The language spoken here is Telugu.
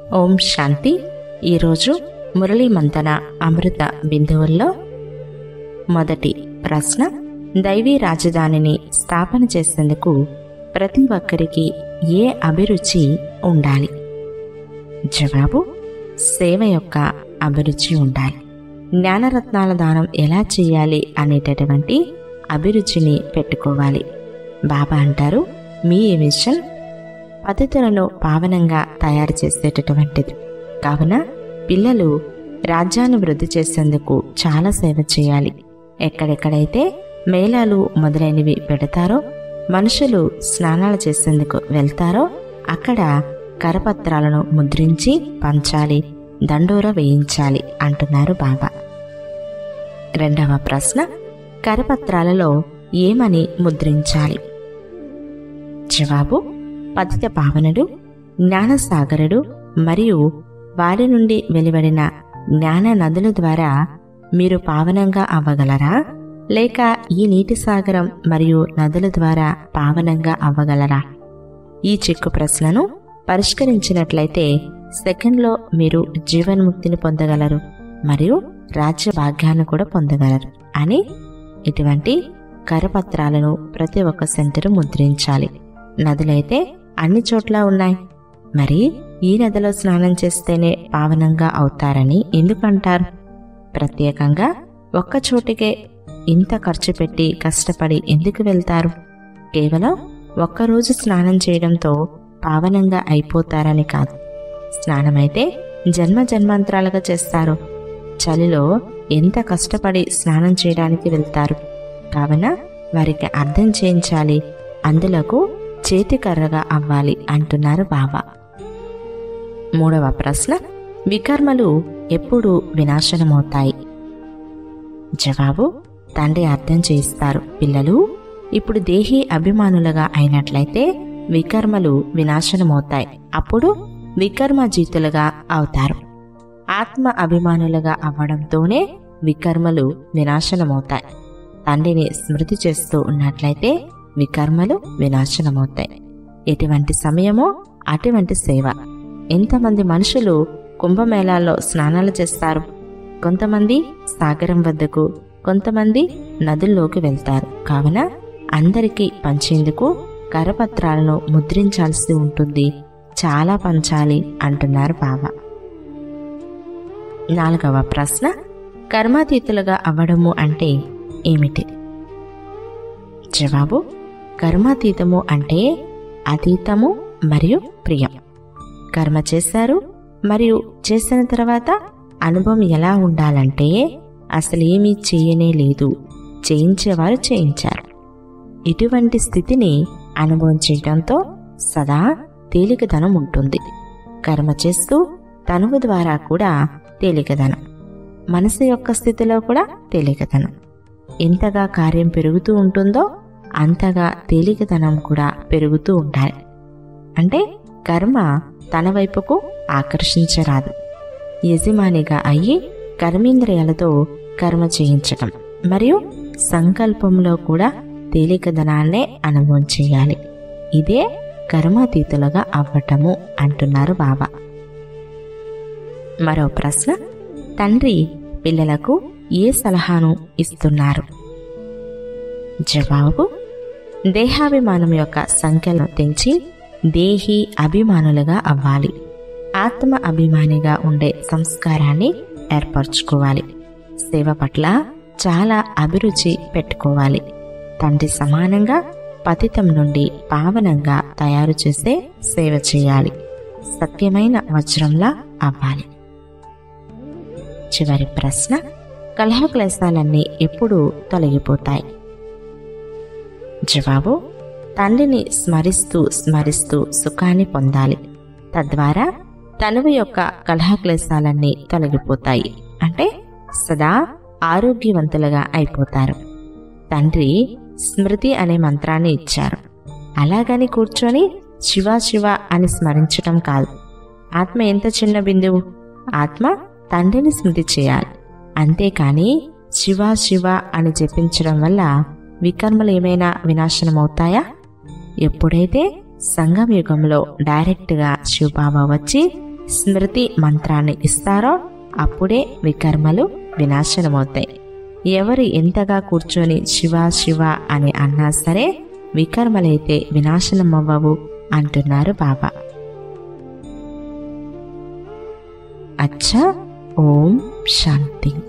ఓం శాంతి ఈరోజు మురళీ మంతన అమృత బిందువుల్లో మొదటి ప్రశ్న దైవీ రాజధానిని స్థాపన చేసేందుకు ప్రతి ఒక్కరికి ఏ అభిరుచి ఉండాలి జవాబు సేవ యొక్క అభిరుచి ఉండాలి జ్ఞానరత్నాల దానం ఎలా చేయాలి అనేటటువంటి అభిరుచిని పెట్టుకోవాలి బాబా అంటారు మీ మిషన్ పద్ధతులను పావనంగా తయారు చేసేటటువంటిది కావున పిల్లలు రాజ్యాన్ని వృద్ధి చేసేందుకు చాలా సేవ చేయాలి ఎక్కడెక్కడైతే మేళాలు మొదలైనవి పెడతారో మనుషులు స్నానాలు చేసేందుకు వెళ్తారో అక్కడ కరపత్రాలను ముద్రించి పంచాలి దండోర వేయించాలి అంటున్నారు బాబా రెండవ ప్రశ్న కరపత్రాలలో ఏమని ముద్రించాలి జవాబు పతిత పావనుడు జ్ఞానసాగరుడు మరియు వారి నుండి వెలువడిన జ్ఞాన నదుల ద్వారా మీరు పావనంగా అవ్వగలరా లేక ఈ నీటి సాగరం మరియు నదుల ద్వారా పావనంగా అవ్వగలరా ఈ చిక్కు ప్రశ్నను పరిష్కరించినట్లయితే సెకండ్లో మీరు జీవన్ముక్తిని పొందగలరు మరియు రాజ్య భాగ్యాన్ని కూడా పొందగలరు అని ఇటువంటి కరపత్రాలను ప్రతి ఒక్క సెంటర్ ముద్రించాలి నదులైతే అన్ని చోట్ల ఉన్నాయి మరి ఈ నదిలో స్నానం చేస్తేనే పావనంగా అవుతారని ఎందుకంటారు ప్రత్యేకంగా ఒక్క చోటికే ఇంత ఖర్చు పెట్టి కష్టపడి ఎందుకు వెళ్తారు కేవలం ఒక్కరోజు స్నానం చేయడంతో పావనంగా అయిపోతారని కాదు స్నానమైతే జన్మ జన్మాంతరాలుగా చేస్తారు చలిలో ఎంత కష్టపడి స్నానం చేయడానికి వెళ్తారు కావున వారికి అర్థం చేయించాలి అందులకు చేతికర్రగా అవ్వాలి అంటున్నారు బాబా మూడవ ప్రశ్న వికర్మలు ఎప్పుడు వినాశనమవుతాయి జవాబు తండ్రి అర్థం చేయిస్తారు పిల్లలు ఇప్పుడు దేహీ అభిమానులుగా అయినట్లయితే వికర్మలు వినాశనమవుతాయి అప్పుడు వికర్మజీతులుగా అవుతారు ఆత్మ అభిమానులుగా అవ్వడంతోనే వికర్మలు వినాశనమవుతాయి తండ్రిని స్మృతి చేస్తూ ఉన్నట్లయితే వికర్మలు వినాశనమవుతాయి ఎటువంటి సమయమో అటువంటి సేవ ఎంతమంది మనుషులు కుంభమేళాల్లో స్నానాలు చేస్తారు కొంతమంది సాగరం వద్దకు కొంతమంది నదుల్లోకి వెళ్తారు కావున అందరికీ పంచేందుకు కరపత్రాలను ముద్రించాల్సి ఉంటుంది చాలా పంచాలి అంటున్నారు బాబా నాలుగవ ప్రశ్న కర్మాతీతులుగా అవ్వడము అంటే ఏమిటి జవాబు కర్మాతీతము అంటే అతీతము మరియు ప్రియం కర్మ చేశారు మరియు చేసిన తర్వాత అనుభవం ఎలా ఉండాలంటే అసలు ఏమీ చేయనే లేదు చేయించేవారు చేయించారు ఇటువంటి స్థితిని అనుభవం చేయడంతో సదా తేలికదనం ఉంటుంది కర్మ చేస్తూ తనువు ద్వారా కూడా తేలికదనం మనసు యొక్క స్థితిలో కూడా తేలికదనం ఎంతగా కార్యం పెరుగుతూ ఉంటుందో అంతగా తేలికదనం కూడా పెరుగుతూ ఉండాలి అంటే కర్మ తన వైపుకు ఆకర్షించరాదు యజమానిగా అయ్యి కర్మేంద్రియాలతో కర్మ చేయించటం మరియు సంకల్పంలో కూడా తేలికదనాన్నే అనుభవం చేయాలి ఇదే కర్మాతీతులుగా అవ్వటము అంటున్నారు బాబా మరో ప్రశ్న తండ్రి పిల్లలకు ఏ సలహాను ఇస్తున్నారు జవాబు దేహాభిమానం యొక్క సంఖ్యను తెంచి దేహి అభిమానులుగా అవ్వాలి ఆత్మ అభిమానిగా ఉండే సంస్కారాన్ని ఏర్పరచుకోవాలి సేవ పట్ల చాలా అభిరుచి పెట్టుకోవాలి తండ్రి సమానంగా పతితం నుండి పావనంగా తయారు చేసే సేవ చేయాలి సత్యమైన వజ్రంలా అవ్వాలి చివరి ప్రశ్న కలహక్లేశాలన్నీ ఎప్పుడు తొలగిపోతాయి జవాబు తండ్రిని స్మరిస్తూ స్మరిస్తూ సుఖాన్ని పొందాలి తద్వారా తనువు యొక్క కలహక్లేశాలన్నీ తొలగిపోతాయి అంటే సదా ఆరోగ్యవంతులుగా అయిపోతారు తండ్రి స్మృతి అనే మంత్రాన్ని ఇచ్చారు అలాగని కూర్చొని శివ శివ అని స్మరించటం కాదు ఆత్మ ఎంత చిన్న బిందువు ఆత్మ తండ్రిని స్మృతి చేయాలి అంతేకాని శివ శివ అని జపించడం వల్ల వికర్మలు ఏమైనా వినాశనమవుతాయా ఎప్పుడైతే సంగం యుగంలో డైరెక్ట్గా శివబాబా వచ్చి స్మృతి మంత్రాన్ని ఇస్తారో అప్పుడే వికర్మలు వినాశనమవుతాయి ఎవరు ఎంతగా కూర్చొని శివ శివ అని అన్నా సరే వికర్మలైతే వినాశనమవ్వవు అంటున్నారు బాబా అచ్చా ఓం శాంతి